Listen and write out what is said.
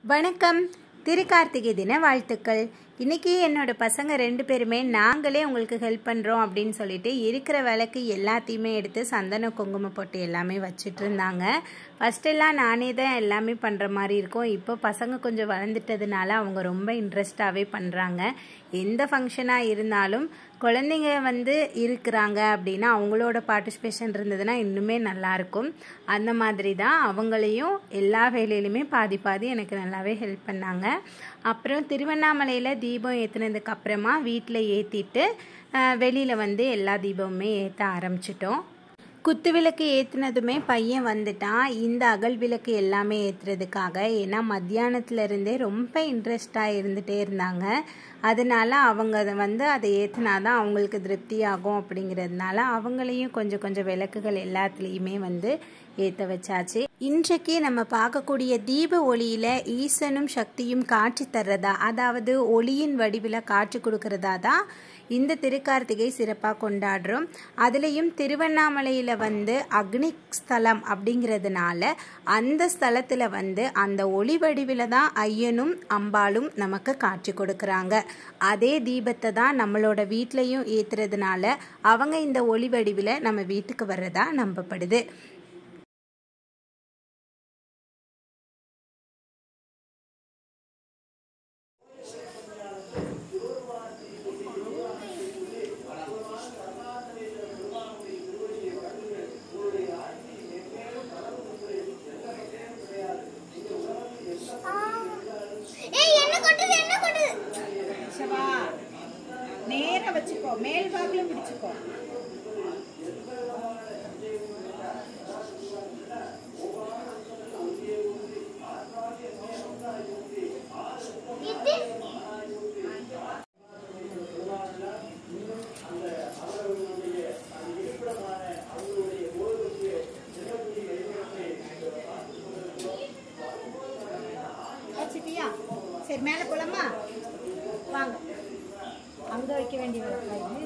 வணக்கம் திருக்கார்த்திகை தின வாழ்த்துக்கள் இன்னைக்கு என்னோட பசங்க ரெண்டு பேருமே நாங்களே உங்களுக்கு ஹெல்ப் பண்ணுறோம் அப்படின்னு சொல்லிட்டு இருக்கிற வேலைக்கு எல்லாத்தையுமே எடுத்து சந்தன குங்குமம் போட்டு எல்லாமே வச்சுட்டு இருந்தாங்க ஃபஸ்ட்டெல்லாம் நானே தான் எல்லாமே பண்ணுற மாதிரி இருக்கும் இப்போ பசங்க கொஞ்சம் வளர்ந்துட்டதுனால அவங்க ரொம்ப இன்ட்ரெஸ்டாகவே பண்ணுறாங்க எந்த ஃபங்க்ஷனாக இருந்தாலும் குழந்தைங்க வந்து இருக்கிறாங்க அப்படின்னா அவங்களோட பார்ட்டிசிபேஷன் இருந்ததுன்னா இன்னுமே நல்லாயிருக்கும் அந்த மாதிரி தான் அவங்களையும் எல்லா வேலையிலுமே பாதி பாதி எனக்கு நல்லாவே ஹெல்ப் பண்ணாங்க அப்புறம் திருவண்ணாமலையில் தீபம் ஏற்றுனதுக்கு அப்புறமா வீட்டில் ஏற்றிட்டு வெளியில் வந்து எல்லா தீபமுமே ஏற்ற ஆரம்பிச்சிட்டோம் குத்து விளக்கு ஏற்றுனதுமே பையன் வந்துட்டான் இந்த அகல் விளக்கு எல்லாமே ஏற்றுறதுக்காக ஏன்னா மத்தியானத்துல இருந்தே ரொம்ப இன்ட்ரெஸ்டாக இருந்துகிட்டே இருந்தாங்க அதனால அவங்க அதை வந்து அதை ஏற்றினாதான் அவங்களுக்கு திருப்தியாகும் அப்படிங்கிறதுனால அவங்களையும் கொஞ்சம் கொஞ்சம் விளக்குகள் எல்லாத்துலேயுமே வந்து ஏற்ற வச்சாச்சு இன்றைக்கு நம்ம பார்க்கக்கூடிய தீப ஒளியில ஈசனும் சக்தியும் காட்சி தர்றதா அதாவது ஒளியின் வடிவில் காட்சி கொடுக்கறதா தான் இந்த திருக்கார்த்திகை சிறப்பாக கொண்டாடுறோம் அதுலேயும் திருவண்ணாமலையில் வந்து அக்னி ஸ்தலம் அப்படிங்கிறதுனால அந்த ஸ்தலத்தில் வந்து அந்த ஒளி வடிவில் தான் ஐயனும் அம்பாளும் நமக்கு காட்சி கொடுக்குறாங்க அதே தீபத்தை தான் நம்மளோட வீட்லேயும் ஏற்றுறதுனால அவங்க இந்த ஒளி வடிவில் நம்ம வீட்டுக்கு வர்றதா நம்பப்படுது ஏய் என்ன கொட்டுது என்ன கொட்டுது ஷபா நேரா வச்சுக்கோ மேல் பாக்கிலும் பிடிச்சுக்கோ இது வச்சுட்டியா சரி மேலே போலாமா வாங்க அங்கே வைக்க வேண்டிய விளக்கா இது